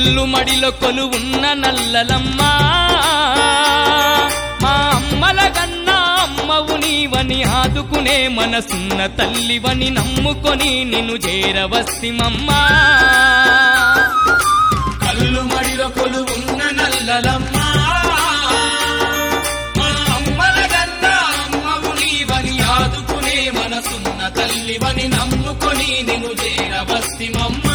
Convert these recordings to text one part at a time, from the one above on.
కళ్ళు మడిలో కొలువున్న నల్లలమ్మ మా అమ్మల గన్నా అమ్మవు నీవని ఆదుకునే మనసున్న తల్లివని నమ్ముకొని నిన్ను చేరవస్తిమమ్మా కళ్ళు మడిలో కొలువున్న నల్లలమ్మ మా అమ్మల గన్నా అమ్మవు నీవని ఆదుకునే మనసున్న తల్లివని నమ్ముకొని నిన్ను చేరవస్తిమమ్మా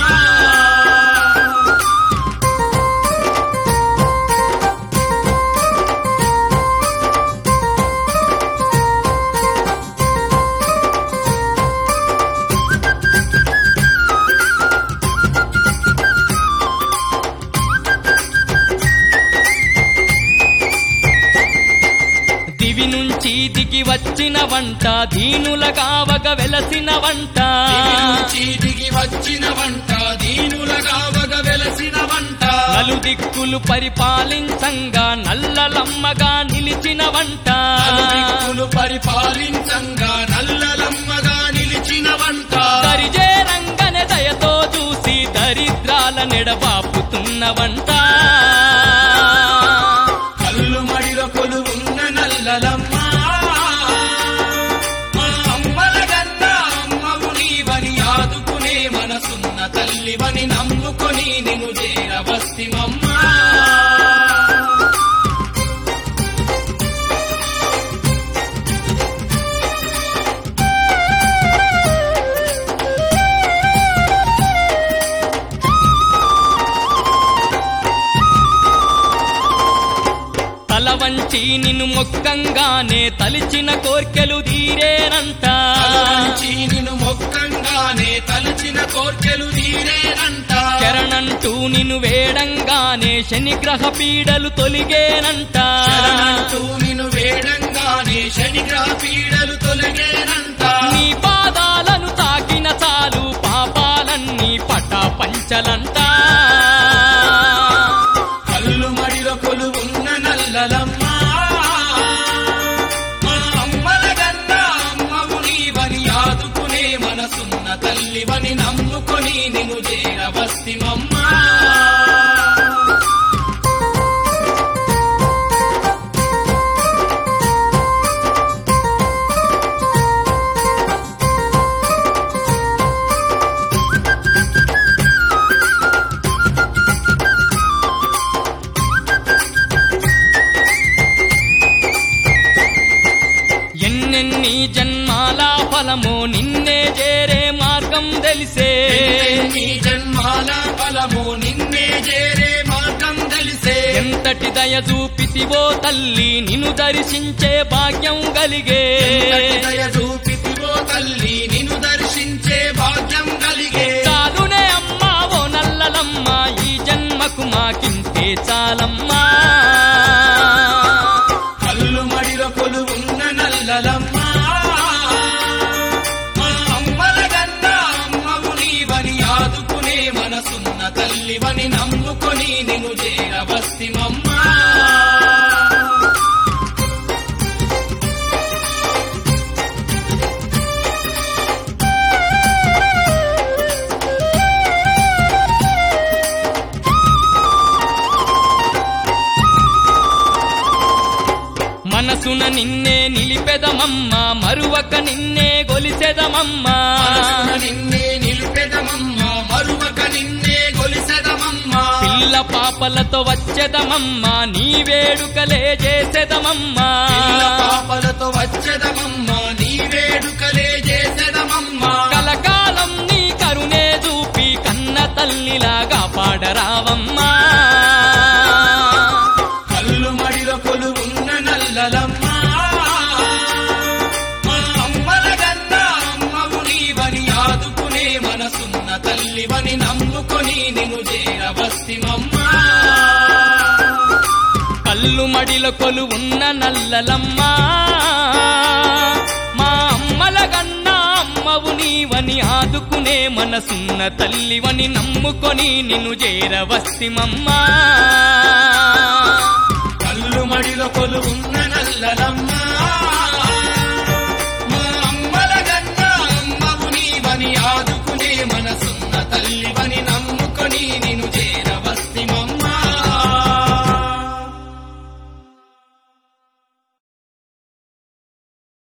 దివి నుంచి దిగి వచ్చిన వంట దీనుల కావగ వెలసిన వంట నుంచి దిగి వచ్చిన వంట దీనులగా వగ వెలసిన వంట నలు దిక్కులు పరిపాలించంగా నల్లలమ్మగా నిలిచిన వంట దిక్కులు పరిపాలించంగా నల్లలమ్మగా నిలిచిన వంట దరిజేరంగనే దయతో చూసి దరిద్రాల నెడబాపుతున్న వంట కళ్ళు మడిలో కొలువున్న నల్లలమ్మ మా అమ్మల గన్నా అమ్మవు నీవని ఆదుకునే మనసున్న తల్లివని నమ్ముకొని నిన్ను చేరవస్తిమమ్మా తల వంచి నిన్ను మొక్కంగానే తలిచిన కోర్కెలు తీరేనంట తలవంచి నిన్ను మొక్కంగానే తలచిన కోర్కెలు తీరేనంట శరణంటూ నిన్ను వేడంగానే శనిగ్రహ పీడలు తొలిగేనంట శరణంటూ నిన్ను వేడంగానే శనిగ్రహ పీడలు తొలగేనంట నీ పాదాలను తాకిన చాలు పాపాలన్నీ పటా పంచలంట కళ్ళు మడిలో కొలువున్న నల్లలమ్మ మా అమ్మల గన్నా అమ్మవు నీవని ఆదుకునే మనసున్న తల్లివని నమ్ముకొని నిన్ను చేరవస్తిమమ్మా ఎన్నెన్ని జన్మాల ఫలమో నిన్నే చేరే మార్గం తెలిసే నీ జన్మాల ఫలము నిన్నే చేరే మార్గం తెలిసే ఎంతటి దయ చూపితివో తల్లి నిన్ను దర్శించే భాగ్యం కలిగే ఎంతటి దయ చూపితివో తల్లి నిన్ను దర్శించే భాగ్యం కలిగే చాలునే అమ్మా ఓ నల్లలమ్మ ఈ జన్మకు మాకింతే చాలమ్మా కళ్ళు మడిలో కొలువున్న నల్లలమ్మ మా అమ్మల గన్నా అమ్మవు నీవని ఆదుకునే మనసున్న తల్లివని నమ్ముకొని నిన్ను చేరవస్తిమమ్మా మనసున నిన్నే నిలిపెదమమ్మ మరువక నిన్నే గొలిసెదమమ్మా మనసున నిన్నే నిలిపెదమమ్మా మరువక నిన్నే గొలిసెదమమ్మా పిల్ల పాపలతో వచ్చెదమమ్మా నీ వేడుకలే చేసెదమమ్మా పిల్ల పాపలతో వచ్చెదమమ్మా నీ వేడుకలే చేసెదమమ్మా కలకాలం నీ కరుణే చూపి కన్న తల్లిలాగా పాడరావమ్మా కళ్ళు మడిలో కొలువున్న నల్లలమ్మా మా అమ్మల గన్నా అమ్మవు నీవని ఆదుకునే మనసున్న తల్లివని నమ్ముకొని నిన్ను చేరవస్తిమమ్మా కళ్ళు మడిలో కొలువున్న నల్లలమ్మా మా అమ్మల గన్నా అమ్మవు నీవని ఆదుకునే మనసున్న తల్లివని నమ్ముకొని నిన్ను చేరవస్తిమమ్మా కళ్ళు మడిలో కొలువున్న నల్లలమ్మా మా అమ్మల గన్నా అమ్మవు నీవని ఆదుకునే మనసున్న తల్లివని నమ్ముకొని నిన్ను